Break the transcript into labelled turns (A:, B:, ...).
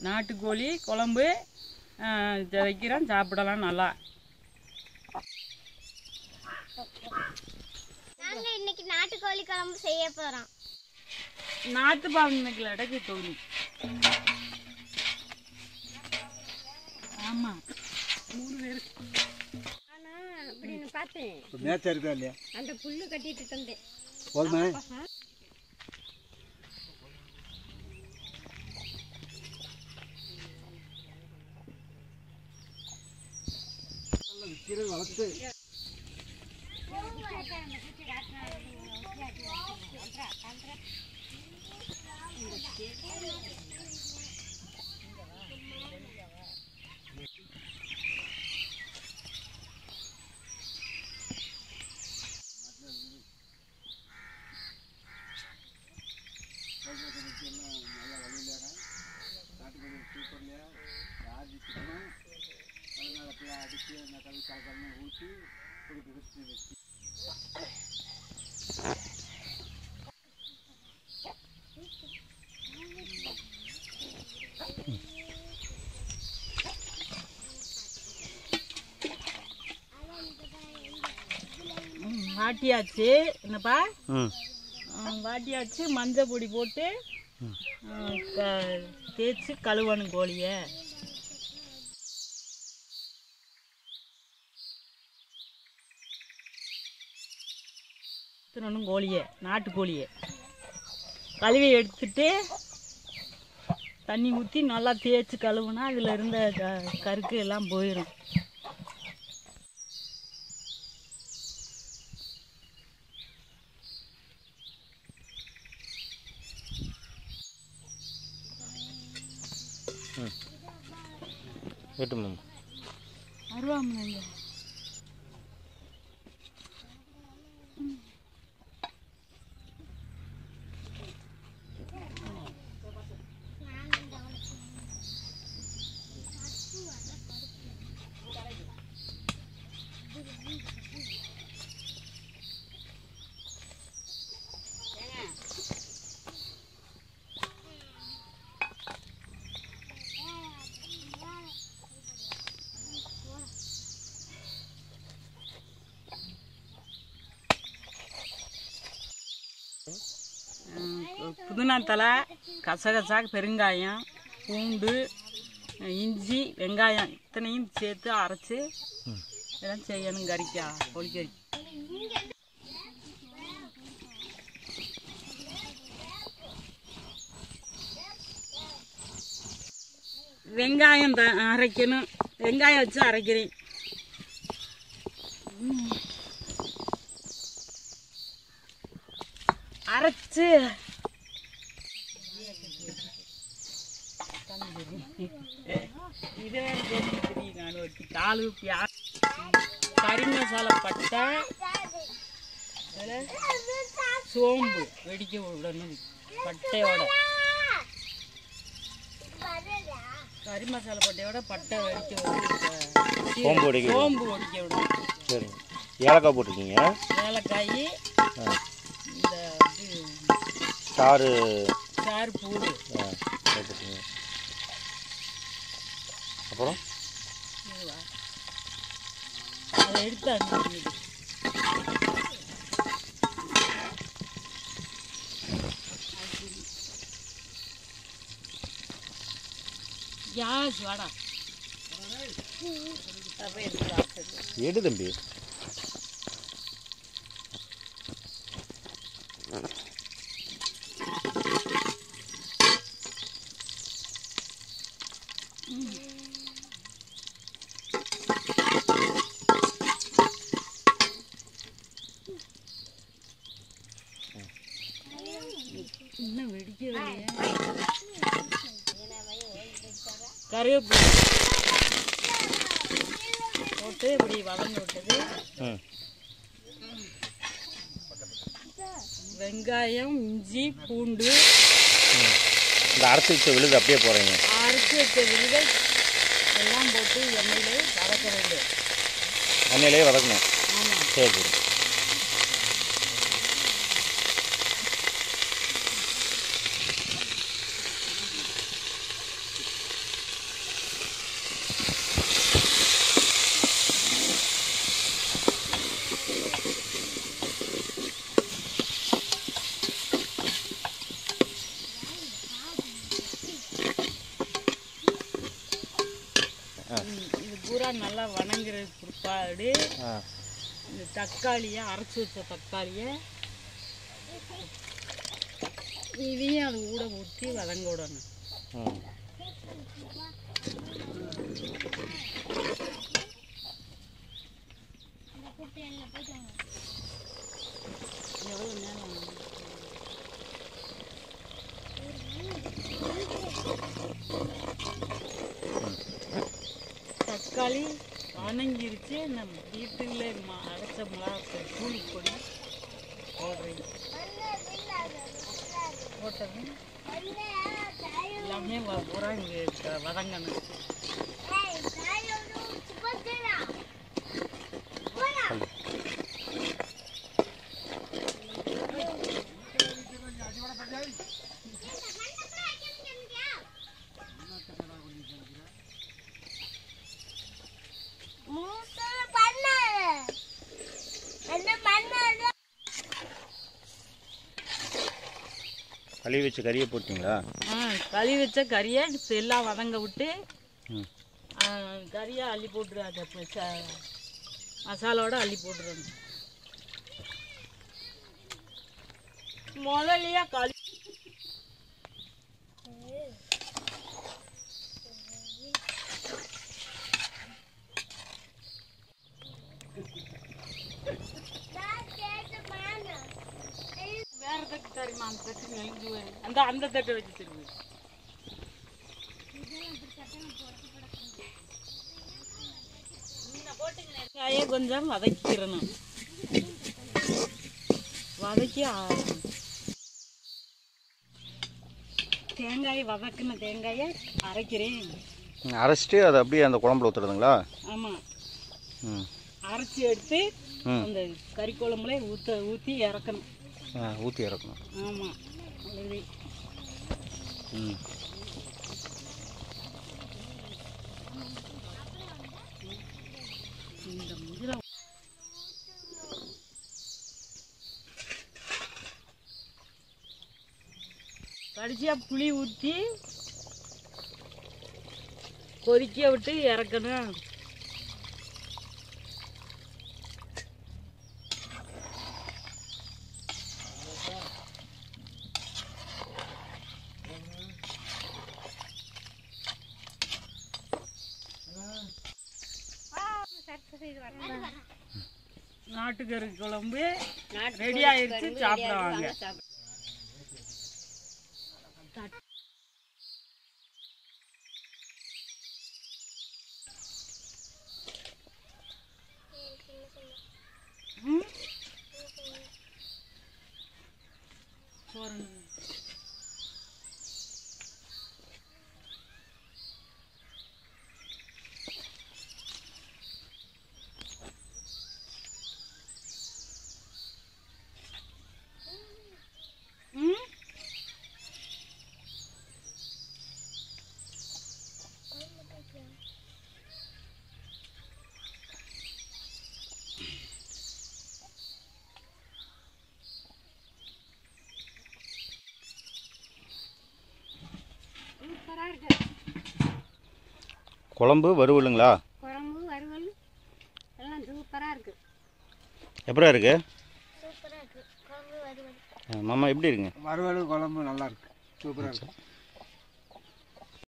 A: நாட்டுக்கோழி குழம்பு ஆஹ், இதை வைக்கிறோம் சாப்பிடலாம் நல்லா
B: நாங்க இன்னைக்கு நாட்டுக்கோழி குழம்பு செய்ய போறோம்
A: நாட்டு பாவனைகள் அடக்கி தோணி ஆமாம் மூணு பேர்
C: ஆனா அப்படின்னு பார்த்தேன்
D: மேட்ச் இருக்கா இல்லையா
C: அந்த புல்லு கட்டிட்டு தந்தேன்
D: போதுமே விற்கிறது வளர்த்து
A: ம், வாட்டியாச்சு என்னப்பா
D: ம்
A: ம், வாட்டியாச்சு மஞ்சள் பொடி போட்டு ம், க- தேய்ச்சி கழுவணும் கோழியை எடுத்துடணும் கோழியை நாட்டுக்கோழியை கழுவி எடுத்துட்டு தண்ணி ஊற்றி நல்லா தேய்ச்சி கழுவுனா அதில் இருந்த க கருக்கு எல்லாம் போயிடும்
D: எட்டு மேம்
A: அருவாமனைங்க ம், புதினா தலை கசகசா பெருங்காயம் பூண்டு இஞ்சி வெங்காயம் இத்தனையும் சேர்த்து அரைச்சி இதெல்லாம் செய்யணும் கறிக்கா கோழிக்கறி வெங்காயம் த அரைக்கணும் வெங்காயம் வச்சு அரைக்கிறேன் ம். அரைச்சு இதே தெரியும் நான் வச்சு காலு பியா கறி மசாலா பட்டை அதுல சோம்பு வெடிக்க விடணும் பட்டையோட கறி மசாலா பட்டையோட பட்டை வெடிக்க விடணும்
D: சோம்பு வெடிக்க
A: சோம்பு வெடிக்க விடணும்
D: சரிங்க ஏலக்காய் போட்டிருக்கீங்க
A: ஏலக்காய்
D: ஆ
A: இந்த இது
D: சாறு
A: சாறு பூடு
D: ஆ போட்டிருக்கீங்க அப்புறம்
A: இதுவா? அதை எடுத்து அனுப்பிடுது கேஸ் வாடா அப்போ எடுத்து சாப்பிட்டு
D: எடு தம்பி
A: இன்னும் வெடிக்கவில்லையே கருவேப்பிலை போட்டு இப்படி வதங்க விட்டது
D: ம்
A: வெங்காயம் இஞ்சி பூண்டு
D: இந்த அரைச்சி வச்ச விழுது அப்படியே போகிறீங்க
A: அரைச்சி வச்ச விழுதை எல்லாம் போட்டு எண்ணெயிலே வதக்க வேண்டும்
D: எண்ணெயிலே வதக்கணும்
A: ஆமாம்
D: சரி சரி
A: எல்லாம் நல்லா வணங்குற பிற்பாடு
D: ஆ
A: இந்த தக்காளியை அரைச்சி வச்ச தக்காளியை இதையும் அது கூட ஊற்றி வதங்க விடணும்
D: ம்
A: எவ்வளோ நேரம் தக்காளி வணங்கிருச்சு நம்ம வீட்டுல ம- அரைச்ச மிளகாத்தூள் தூள் பொடி போடுறீங்க போட்டது எல்லாமே வ- பூரா இங்கே வதங்கணும்
D: கழுவி வச்ச கறியை போட்டிங்களா
A: ஆ கழுவி வச்ச கறியை எல்லாம் வதங்க விட்டு
D: ம்
A: ஆ, கறியை அள்ளி போட்டுரு அதை ப- ச- மசாலோட அள்ளி போட்டுருங்க முதலையா களி வேற தட்டு தெரியுமா அந்த தட்டு நெளிஞ்சு வரும். அந்த அந்த தட்டை வச்சு திரும்பி வெங்காயம் கொஞ்சம் வதக்கிடணும் வதக்கி ஆ- தேங்காய் வதக்கின தேங்காயை அரைக்கிறேன்
D: ம், அரைச்சிட்டு அதை அப்படியே அந்த குழம்புல ஊற்றுறதுங்களா
A: ஆமாம்
D: ம்
A: அரைச்சி எடுத்து
D: ம்
A: அந்த கறி குழம்புல ஊற்ற ஊற்றி இறக்கணும்
D: ஆ ஊற்றி இறக்கணும்
A: ஆமாம் அவ்வளோதான்
D: ம்
A: இந்த முதிரை கடைசியாக புளி ஊற்றி கொதிக்க விட்டு இறக்கணும் நாட்டுக்கறி குழம்பு ரெடி ஆயிடுச்சு சாப்பிடுவாங்க ம்? சோறு ம்
C: சூப்பராக இருக்கு
D: குழம்பு வறுவலுங்களா
C: குழம்பு வறுவல் எல்லாம் சூப்பராக இருக்கு
D: எப்படா இருக்கு
B: சூப்பரா இருக்கு குழம்பு வறுவல்
D: ஆ, மாமா எப்படி இருக்குங்க
E: வறுவல் குழம்பு நல்லா இருக்கு சூப்பராக இருக்கு